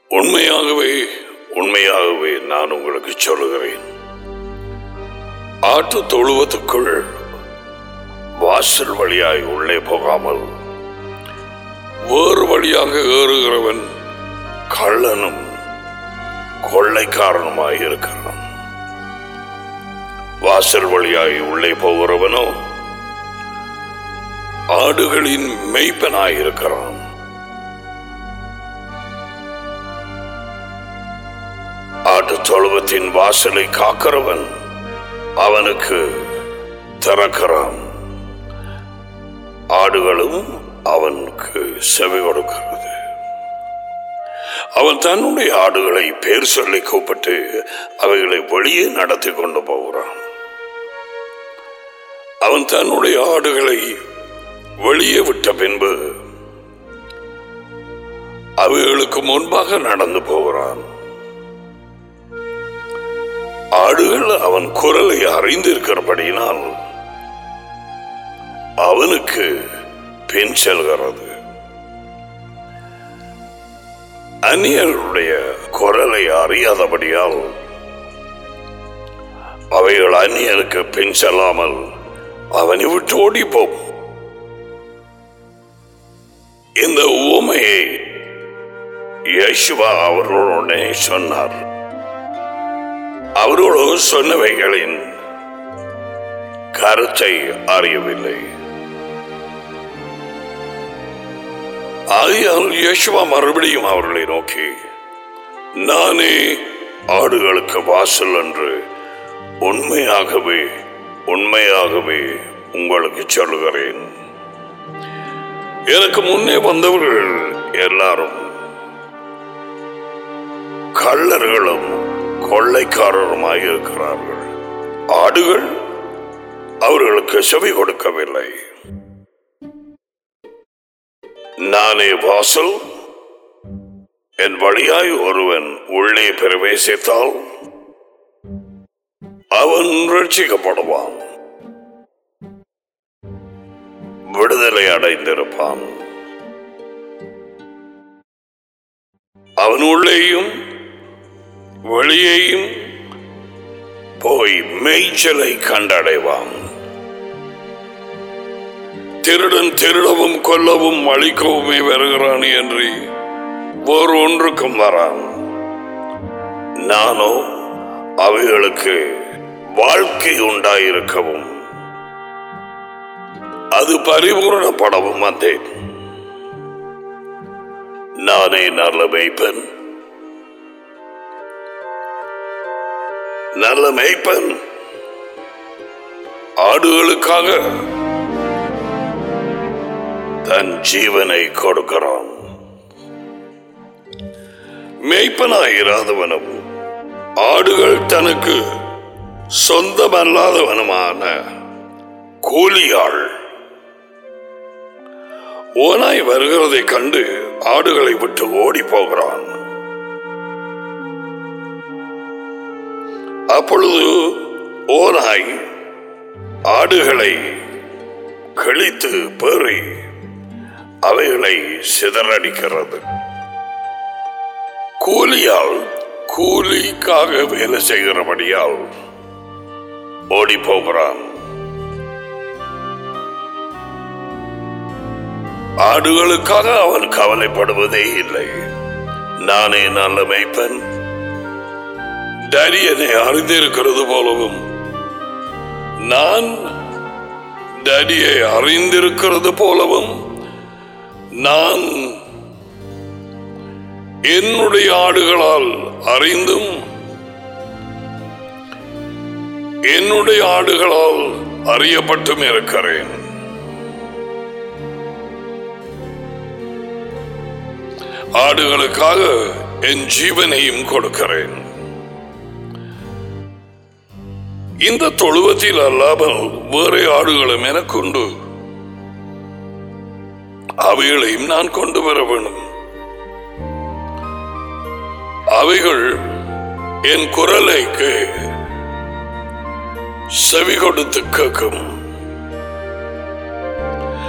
உண்மையாகவே உண்மையாகவே நான் உங்களுக்கு சொல்லுகிறேன் ஆட்டு தொழுவத்துக்குள் வாசல் வழியாய் உள்ளே போகாமல் வேறு வழியாக ஏறுகிறவன் கள்ளனும் கொள்ளைக்காரனுமாய் இருக்கிறான் வாசல் வழியாய் உள்ளே போகிறவனோ ஆடுகளின் மெய்ப்பனாய் இருக்கிறான் ஆட்டு தொழுவத்தின் வாசலை காக்கிறவன் அவனுக்கு திறக்கிறான் ஆடுகளும் அவனுக்கு செவி கொடுக்கிறது அவன் தன்னுடைய ஆடுகளை பேர் சொல்லி கூப்பிட்டு அவைகளை வெளியே நடத்தி கொண்டு போகிறான் அவன் தன்னுடைய ஆடுகளை வெளியே விட்ட பின்பு அவைகளுக்கு முன்பாக நடந்து போகிறான் ஆடுகள் அவன் குரலை அறிந்திருக்கிறபடியினால் அவனுக்கு பின் செல்கிறது அந்நியர்களுடைய குரலை அறியாதபடியால் அவைகள் அந்நியருக்கு பின் செல்லாமல் அவனை விட்டு ஓடி போகும் இந்த ஊமையை யேசுவா அவர்களுடனே சொன்னார் அவர்களோ சொன்னவைகளின் கருத்தை அறியவில்லை ஆகையால் யேசுவா மறுபடியும் அவர்களை நோக்கி நானே ஆடுகளுக்கு வாசல் என்று உண்மையாகவே உண்மையாகவே உங்களுக்கு சொல்லுகிறேன் எனக்கு முன்னே வந்தவர்கள் எல்லாரும் கள்ளர்களும் கொள்ளைக்காரருமாய் இருக்கிறார்கள் ஆடுகள் அவர்களுக்கு செவி கொடுக்கவில்லை நானே வாசல் என் வழியாய் ஒருவன் உள்ளே பிரவேசித்தால் அவன் ரட்சிக்கப்படுவான் விடுதலை அடைந்திருப்பான் அவன் உள்ளேயும் வெளியேயும் போய் மேய்ச்சலை கண்டடைவான் திருடன் திருடவும் கொல்லவும் அழிக்கவுமே வருகிறான் என்று வேறு ஒன்றுக்கும் வரான் நானோ அவைகளுக்கு வாழ்க்கை உண்டாயிருக்கவும் அது பரிபூரணப்படவும் வந்தேன் நானே நல்ல மேய்ப்பன் நல்ல மேய்ப்பன் ஆடுகளுக்காக தன் ஜீவனை கொடுக்கிறான் மேய்ப்பனாயிராதவனும் ஆடுகள் தனக்கு சொந்தமல்லாதவனுமான கூலியாள் ஓனாய் வருகிறதை கண்டு ஆடுகளை விட்டு ஓடி போகிறான் அப்பொழுது ஓனாய் ஆடுகளை கிழித்து பேறி அவைகளை சிதறடிக்கிறது கூலியால் கூலிக்காக வேலை செய்கிறபடியால் ஓடி போகிறான் ஆடுகளுக்காக அவன் கவலைப்படுவதே இல்லை நானே நல்ல மேய்ப்பன் டேடி என்னை அறிந்திருக்கிறது போலவும் நான் டேடியை அறிந்திருக்கிறது போலவும் நான் என்னுடைய ஆடுகளால் அறிந்தும் என்னுடைய ஆடுகளால் அறியப்பட்டும் இருக்கிறேன் ஆடுகளுக்காக என் ஜீவனையும் கொடுக்கிறேன் இந்த தொழுவத்தில் அல்லாமல் வேறு ஆடுகளும் எனக்குண்டு அவைகளையும் நான் கொண்டு வர வேண்டும் அவைகள் என் குரலைக்கு செவி கொடுத்து கேட்கும்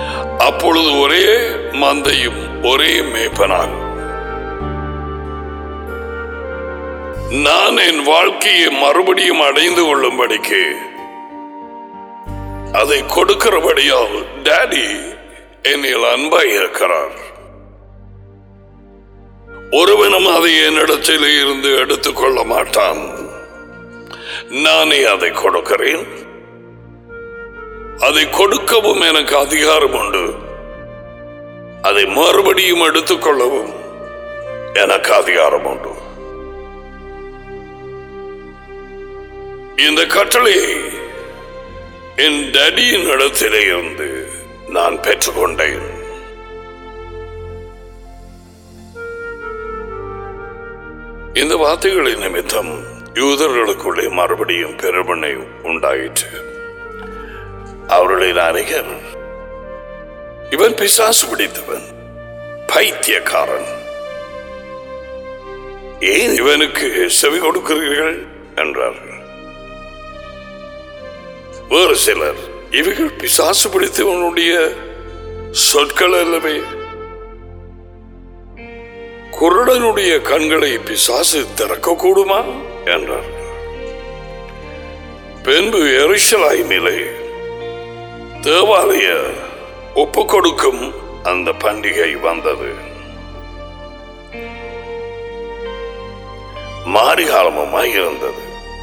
அப்பொழுது ஒரே மந்தையும் ஒரே மேய்ப்பனால் நான் என் வாழ்க்கையை மறுபடியும் அடைந்து கொள்ளும்படிக்கு அதை கொடுக்கிறபடியால் டாடி என்னில் அன்பாய் இருக்கிறார் ஒருவனும் அதை என்னிடத்திலே இருந்து எடுத்துக்கொள்ள மாட்டான் நானே அதை கொடுக்கிறேன் அதை கொடுக்கவும் எனக்கு அதிகாரம் உண்டு அதை மறுபடியும் எடுத்துக்கொள்ளவும் எனக்கு அதிகாரம் உண்டு இந்த கட்டளையை என் டடியின் இடத்திலே இருந்து நான் பெற்றுக்கொண்டேன் இந்த வார்த்தைகளின் நிமித்தம் யூதர்களுக்குள்ளே மறுபடியும் பெருமனை உண்டாயிற்று அவர்களில் அநேகர் இவன் பிசாசு பிடித்தவன் பைத்தியக்காரன் ஏன் இவனுக்கு செவி கொடுக்கிறீர்கள் என்றார்கள் வேறு சிலர் இவைகள் பிசாசு பிடித்தவனுடைய சொற்கள் அல்லவே குருடனுடைய கண்களை பிசாசு திறக்க கூடுமா என்றார் பின்பு எரிசலாய்மிலே தேவாலய ஒப்பு கொடுக்கும் அந்த பண்டிகை வந்தது மாரிகாலமுமாய் இருந்தது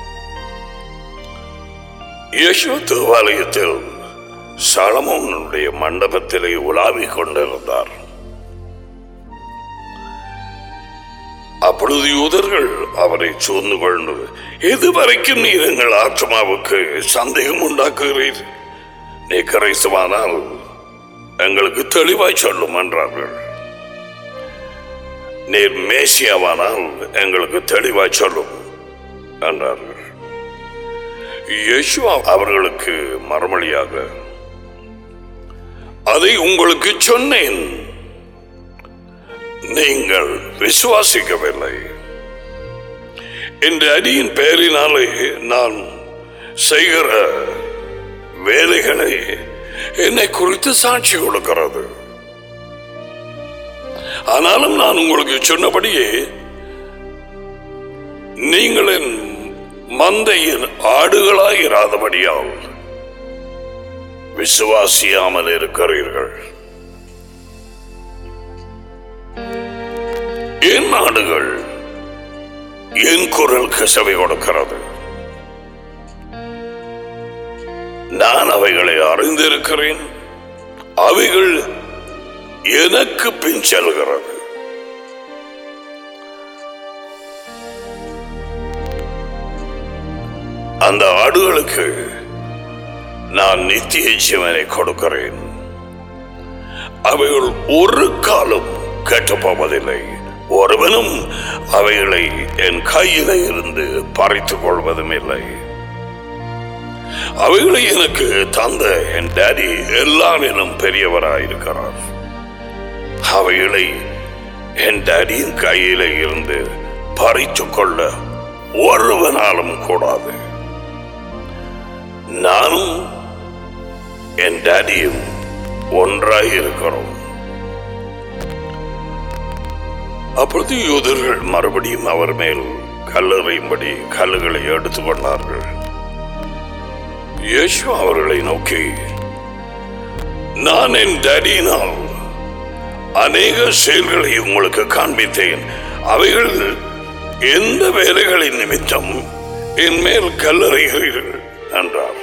இயேசு தேவாலயத்தில் சலமோனுடைய மண்டபத்திலே உலாவிக் கொண்டிருந்தார் அப்பொழுது யூதர்கள் அவரை சூழ்ந்து கொண்டு எதுவரைக்கும் நீர் எங்கள் ஆத்மாவுக்கு சந்தேகம் உண்டாக்குகிறீர் நீ கரைசுவானால் எங்களுக்கு தெளிவாய் சொல்லும் என்றார்கள் நீர் மேசியாவானால் எங்களுக்கு தெளிவாய் சொல்லும் என்றார்கள் இயேசு அவர்களுக்கு மறுமொழியாக அதை உங்களுக்கு சொன்னேன் நீங்கள் விசுவாசிக்கவில்லை என்ற அடியின் பெயரினாலே நான் செய்கிற வேலைகளை என்னை குறித்து சாட்சி கொடுக்கிறது ஆனாலும் நான் உங்களுக்கு சொன்னபடியே நீங்கள் என் மந்தையின் ஆடுகளாய் இராதபடியால் விசுவாசியாமல் இருக்கிறீர்கள் என் ஆடுகள் என் குரலுக்கு செவி கொடுக்கிறது நான் அவைகளை அறிந்திருக்கிறேன் அவைகள் எனக்கு பின் செல்கிறது அந்த ஆடுகளுக்கு நான் நித்திய ஜீவனை கொடுக்கிறேன் அவைகள் ஒரு காலம் கெட்டுப்போவதில்லை ஒருவனும் அவைகளை என் கையில இருந்து பறித்துக் கொள்வதும் இல்லை அவைகளை எனக்கு தந்த என் டாடி எல்லாரிலும் பெரியவராயிருக்கிறார் அவைகளை என் டாடியின் கையில இருந்து பறித்துக் கொள்ள ஒருவனாலும் கூடாது நானும் என் டாடியும் ஒன்றாய் இருக்கிறோம் அப்பொழுது யூதர்கள் மறுபடியும் அவர் மேல் கல்லறையும்படி கல்லுகளை எடுத்துக் கொண்டார்கள் இயேசு அவர்களை நோக்கி நான் என் டடியினால் அநேக செயல்களை உங்களுக்கு காண்பித்தேன் அவைகள் எந்த வேலைகளின் நிமித்தம் என் மேல் கல்லறைகிறீர்கள் என்றார்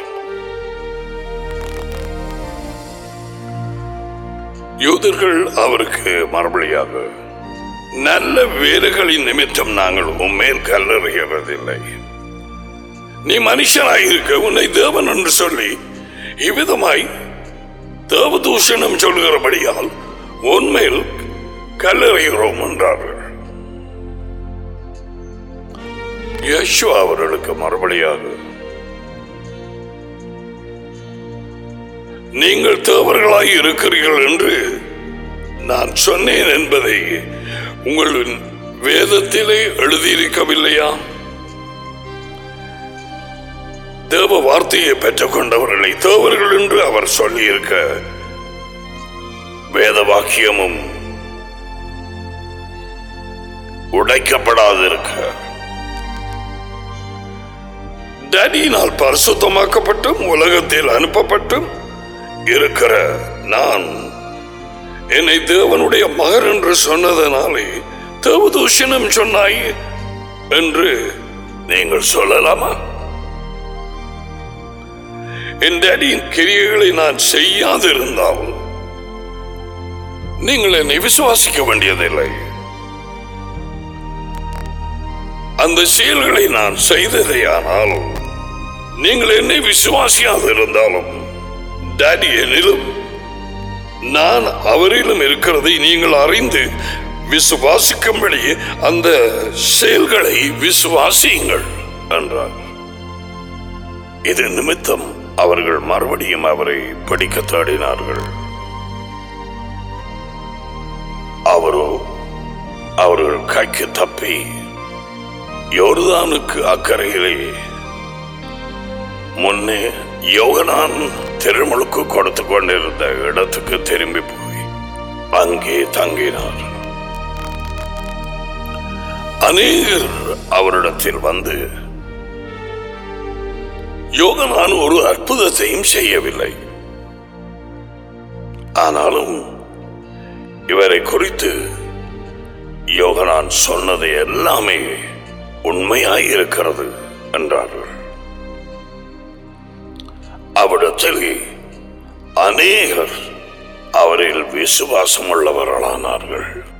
யூதர்கள் அவருக்கு மறுபடியாக நல்ல வேலைகளின் நிமித்தம் நாங்கள் உண்மையில் கல்லறைகிறதில்லை நீ மனுஷனாயிருக்க உன்னை தேவன் என்று சொல்லி இவ்விதமாய் தேவதூஷணம் சொல்கிறபடியால் உண்மையில் கல்லறைகிறோம் என்றார்கள் யேசு அவர்களுக்கு மறுபடியாக நீங்கள் தேவர்களாய் இருக்கிறீர்கள் என்று நான் சொன்னேன் என்பதை உங்களின் வேதத்திலே எழுதியிருக்கவில்லையா தேவ வார்த்தையை பெற்றுக் கொண்டவர்களை தேவர்கள் என்று அவர் சொல்லியிருக்க வேத வாக்கியமும் உடைக்கப்படாதிருக்க டேடியினால் பரிசுத்தமாக்கப்பட்டும் உலகத்தில் அனுப்பப்பட்டும் இருக்கிற நான் என்னை தேவனுடைய மகர் என்று சொன்னதனாலே தேவதூஷணம் சொன்னாய் என்று நீங்கள் சொல்லலாமா என் டேடியின் கிரியைகளை நான் செய்யாதிருந்தால் நீங்கள் என்னை விசுவாசிக்க வேண்டியதில்லை அந்த செயல்களை நான் செய்ததேயானால் நீங்கள் என்னை விசுவாசியாது இருந்தாலும் டாடி என்னிலும் நான் அவரிலும் இருக்கிறதை நீங்கள் அறிந்து விசுவாசிக்கும்படி அந்த செயல்களை விசுவாசியுங்கள் என்றார் இது நிமித்தம் அவர்கள் மறுபடியும் அவரை பிடிக்க தேடினார்கள் அவரோ அவர்கள் கைக்கு தப்பி யோர்தானுக்கு அக்கறையிலே முன்னே யோகனான் திருமுழுக்கு கொடுத்து கொண்டிருந்த இடத்துக்கு திரும்பி போய் அங்கே தங்கினார் அநேகர் அவரிடத்தில் வந்து யோகனான் ஒரு அற்புதத்தையும் செய்யவில்லை ஆனாலும் இவரை குறித்து யோகனான் சொன்னது எல்லாமே உண்மையாய் இருக்கிறது என்றார்கள் அவ்விடத்தில் அநேகர் அவரில் விசுவாசம் உள்ளவர்களானார்கள்